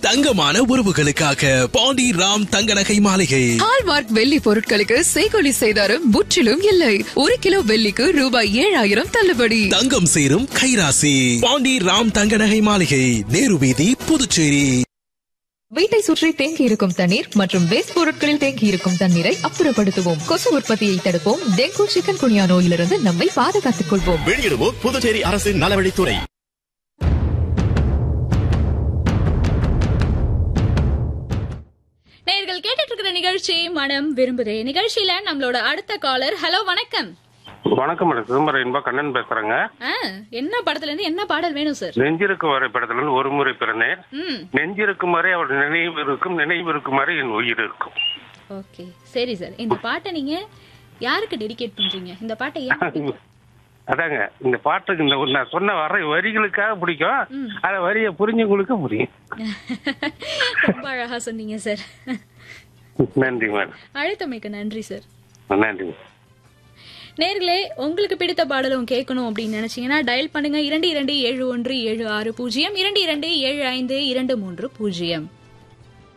தங்கமான உறவுகளுக்காக பாண்டி ராம் தங்க நகை மாளிகை ஹால்மார்க் வெள்ளி பொருட்களுக்கு செய்கொலி செய்தாரும் முற்றிலும் இல்லை ஒரு கிலோ வெள்ளிக்கு ரூபாய் ஏழாயிரம் தள்ளுபடி தங்கம் சேரும் கைராசி பாண்டி ராம் தங்க நகை மாளிகை நேரு வீதி புதுச்சேரி வீட்டை சுற்றி தேங்கி இருக்கும் தண்ணீர் மற்றும் வேஸ்ட் பொருட்களில் தேங்கி இருக்கும் தண்ணீரை அப்புறப்படுத்துவோம் கொசு உற்பத்தியை தடுப்போம் டெங்கு சிக்கன் குனியா நோயிலிருந்து நம்மை பாதுகாத்துக் கொள்வோம் வெளியிடுவோர் புதுச்சேரி அரசின் நலவழித்துறை நேயர்கள் கேட்டுட்டு இருக்கிற நிகழ்ச்சி மனம் விரும்புதே நிகழ்ச்சியில நம்மளோட அடுத்த காலர் ஹலோ வணக்கம் வணக்கம் மேடம் சிதம்பரம் இன்பா கண்ணன் பேசுறேங்க ஆ, என்ன படத்துல இருந்து என்ன பாடல் வேணும் சார் நெஞ்சிருக்கும் வரை படத்துல இருந்து ஒரு முறை பிறந்தேன் ம் நெஞ்சிருக்கும் வரை அவள் நினைவு இருக்கும் நினைவு இருக்கும் வரை என் உயிர் இருக்கும் ஓகே சரி சார் இந்த பாட்டை நீங்க யாருக்கு டெடிகேட் பண்றீங்க இந்த பாட்டை ஏன் பிடிக்கும்? அதாங்க இந்த பாட்டுக்கு இந்த நான் சொன்ன வர வரிகளுக்காக பிடிக்கும் அத வரிய புரிஞ்சவங்களுக்கு புரியும் ரொம்ப அழகா சொன்னீங்க சார் நன்றி மேடம் அழைத்தமைக்கு நன்றி சார் நன்றி நேர்களே உங்களுக்கு பிடித்த பாடலும் கேட்கணும் அப்படின்னு நினைச்சீங்கன்னா டயல் பண்ணுங்க இரண்டு இரண்டு ஏழு ஒன்று ஏழு ஆறு பூஜ்ஜியம் இரண்டு இரண்டு ஏழு ஐந்து இரண்டு மூன்று பூஜ்ஜியம்